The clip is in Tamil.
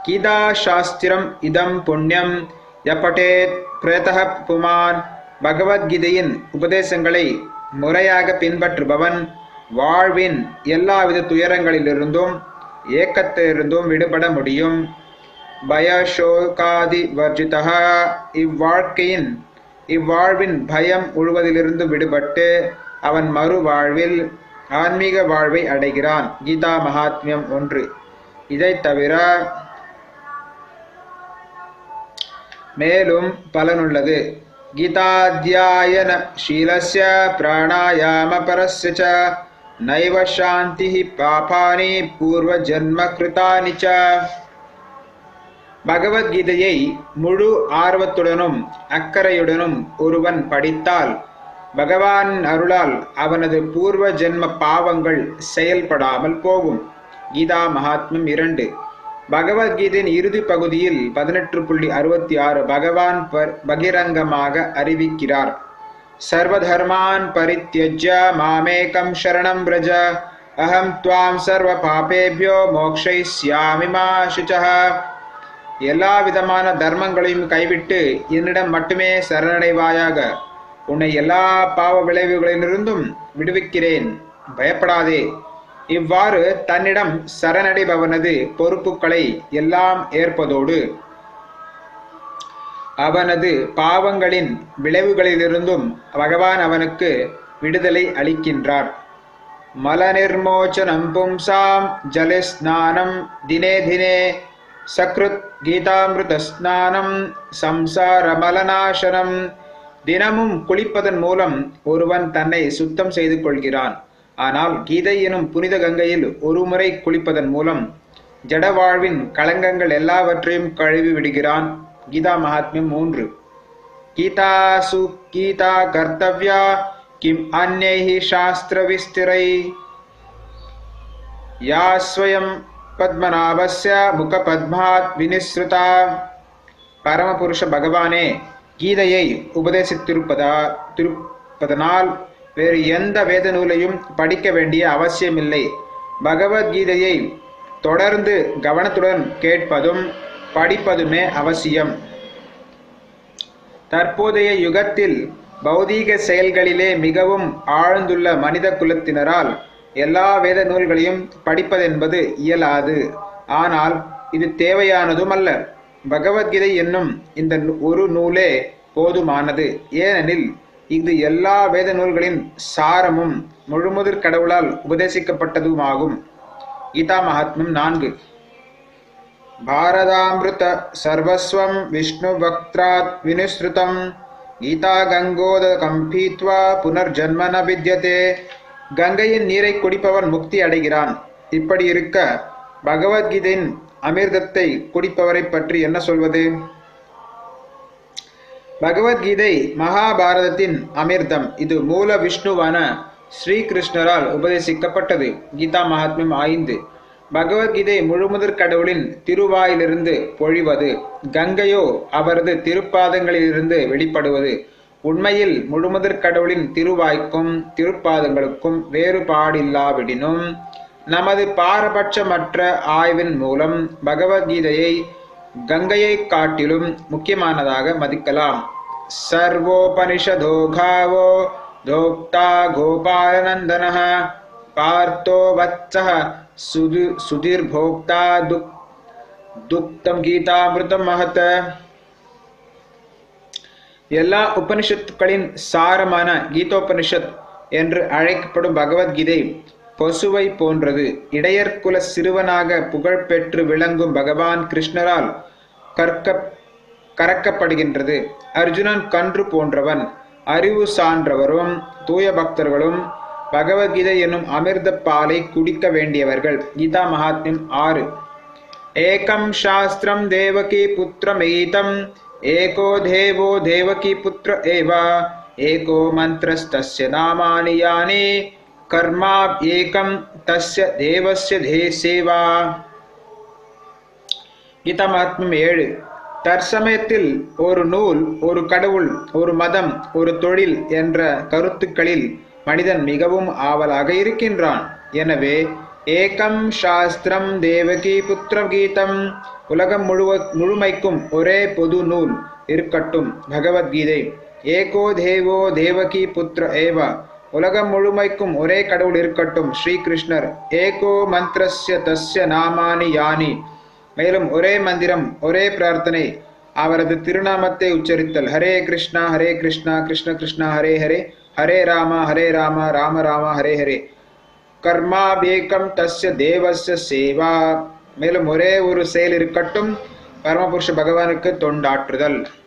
கீதாசாஸ்திரம் இதம் புண்ணியம் எப்பட்டேத் பிரேதக புமான் பகவத்கீதையின் உபதேசங்களை முறையாக பின்பற்றுபவன் வாழ்வின் எல்லாவித துயரங்களிலிருந்தும் ஏக்கத்திலிருந்தும் விடுபட முடியும் பயசோகாதி வர்ஜிதா இவ்வாழ்க்கையின் இவ்வாழ்வின் பயம் முழுவதிலிருந்து விடுபட்டு அவன் மறு வாழ்வில் ஆன்மீக வாழ்வை அடைகிறான் கீதா மகாத்மியம் ஒன்று இதைத் தவிர மேலும் பலனுள்ளது கீதாத்தியாயன ஷீலஸ்ய பிராணாயாம பரஸ்ய ச நைவ சாந்தி பாபானி பூர்வ ஜன்ம கிருதானி ச பகவத்கீதையை முழு ஆர்வத்துடனும் அக்கறையுடனும் ஒருவன் படித்தால் பகவான் அருளால் அவனது பூர்வ ஜென்ம பாவங்கள் செயல்படாமல் போகும் கீதா மகாத்மியம் இரண்டு பகவத்கீதையின் இறுதி பகுதியில் பதினெட்டு புள்ளி அறுபத்தி ஆறு பகவான் பர்- பகிரங்கமாக அறிவிக்கிறார் சர்வதர்மான் பரித்யஜ்ய மாமேகம் சரணம் பிரஜ அகம் துவாம் சர்வ பாபேபியோ மோக்ஷயிஸ்யாமி மா சுச்சः எல்லா விதமான தர்மங்களையும் கைவிட்டு என்னிடம் மட்டுமே சரணடைவாயாக உன்னை எல்லா பாவ விளைவுகளிலிருந்தும் விடுவிக்கிறேன் பயப்படாதே இவ்வாறு தன்னிடம் சரணடைபவனது பொறுப்புகளை எல்லாம் ஏற்பதோடு அவனது பாவங்களின் விளைவுகளிலிருந்தும் பகவான் அவனுக்கு விடுதலை அளிக்கின்றார் மலநிர்மோச்சனம் பும்சாம் ஜலஸ்நானம் தினே தினே சக்ருத் கீதாமிருத ஸ்நானம் சம்சார மலநாசனம் தினமும் குளிப்பதன் மூலம் ஒருவன் தன்னை சுத்தம் செய்து கொள்கிறான் ஆனால் கீதை எனும் புனித கங்கையில் ஒருமுறை குளிப்பதன் மூலம் ஜட வாழ்வின் களங்கங்கள் எல்லாவற்றையும் கழுவி விடுகிறான் கீதா மகாத்மியம் மூன்று கீதாசு கீதா கர்த்தவ்யா கிம் அந்நைஹி சாஸ்திர விஸ்திரை யா ஸ்வயம் பத்மநாபஸ்ய முக பத்மாத் வினிஸ்ருதா பரமபுருஷ பகவானே கீதையை உபதேசித்திருப்பதா திருப்பதனால் வேறு எந்த வேத நூலையும் படிக்க வேண்டிய அவசியமில்லை பகவத்கீதையை தொடர்ந்து கவனத்துடன் கேட்பதும் படிப்பதுமே அவசியம் தற்போதைய யுகத்தில் பௌதீக செயல்களிலே மிகவும் ஆழ்ந்துள்ள மனித குலத்தினரால் எல்லா வேத நூல்களையும் படிப்பதென்பது இயலாது ஆனால் இது தேவையானதும் அல்ல பகவத்கீதை என்னும் இந்த நூ- ஒரு நூலே போதுமானது ஏனெனில் இது எல்லா வேத நூல்களின் சாரமும் முழுமுதற் கடவுளால் உபதேசிக்கப்பட்டதுமாகும் கீதா மகாத்மியம் நான்கு பாரதாமிருத சர்வஸ்வம் விஷ்ணு பக்திராத் வினுஸ்ருதம் கீதா கங்கோதகம் பீத்வா புனர்ஜன்ம ந வித்யதே கங்கையின் நீரை குடிப்பவன் முக்தி அடைகிறான் இப்படி இருக்க பகவத்கீதையின் அமிர்தத்தை குடிப்பவரை பற்றி என்ன சொல்வது பகவத்கீதை மகாபாரதத்தின் அமிர்தம் இது மூல விஷ்ணுவான ஸ்ரீகிருஷ்ணரால் உபதேசிக்கப்பட்டது கீதா மகாத்மியம் ஐந்து பகவத்கீதை முழுமுதற் கடவுளின் திருவாயிலிருந்து பொழிவது கங்கையோ அவரது திருப்பாதங்களிலிருந்து வெளிப்படுவது உண்மையில் முழுமுதற் கடவுளின் திருவாய்க்கும் திருப்பாதங்களுக்கும் வேறுபாடில்லாவிடினும் நமது பாரபட்சமற்ற ஆய்வின் மூலம் பகவத்கீதையை கங்கையை காட்டிலும் முக்கியமானதாக மதிக்கலாம் சர்வோபனிஷதோ காவோ தோக்தா கோபாலநந்தனः பார்த்தோ வத்சः சுது சுதிர்போக்தா துக் துக்தம் கீதாமிருதம் மகத எல்லா உபனிஷத்துக்களின் சாரமான கீதோபனிஷத் என்று அழைக்கப்படும் பகவத்கீதை பசுவை போன்றது இடையர்குல சிறுவனாக புகழ்பெற்று விளங்கும் பகவான் கிருஷ்ணரால் கற்க கறக்கப்படுகின்றது அர்ஜுனன் கன்று போன்றவன் அறிவு சான்றவரும் தூய பக்தர்களும் பகவத்கீதை என்னும் அமிர்த பாலை குடிக்க வேண்டியவர்கள் கீதா மகாத்மியம் ஆறு ஏகம் சாஸ்திரம் தேவகி புத்திரமேதம் ஏகோ தேவோ தேவகி புத்திர ஏவ ஏகோ மந்திரஸ்தஸ்ய நாமானி யானி கர்மா ஏகம் தஸ்ய தேவஸ்ய தே சேவா கீதா மகாத்மியம் ஏழு தற்சமயத்தில் ஒரு நூல் ஒரு கடவுள் ஒரு மதம் ஒரு தொழில் என்ற கருத்துக்களில் மனிதன் மிகவும் ஆவலாக இருக்கின்றான் எனவே ஏகம் சாஸ்திரம் தேவகி புத்திர கீதம் உலகம் முழுவ முழுமைக்கும் ஒரே பொது நூல் இருக்கட்டும் பகவத்கீதை ஏகோ தேவோ தேவகி புத்திர ஏவ உலகம் முழுமைக்கும் ஒரே கடவுள் இருக்கட்டும் ஸ்ரீகிருஷ்ணர் ஏகோ மந்திரஸ்ய தஸ்ய நாமானி யானி மேலும் ஒரே மந்திரம் ஒரே பிரார்த்தனை அவரது திருநாமத்தை உச்சரித்தல் ஹரே கிருஷ்ணா ஹரே கிருஷ்ணா கிருஷ்ண கிருஷ்ணா ஹரே ஹரே ஹரே ராம ஹரே ராம ராம ராம ஹரே ஹரே கர்மாபேகம் தஸ்ய தேவஸ்ய சேவா மேலும் ஒரே ஒரு செயல் இருக்கட்டும் பரமபுருஷ பகவானுக்கு தொண்டாற்றுதல்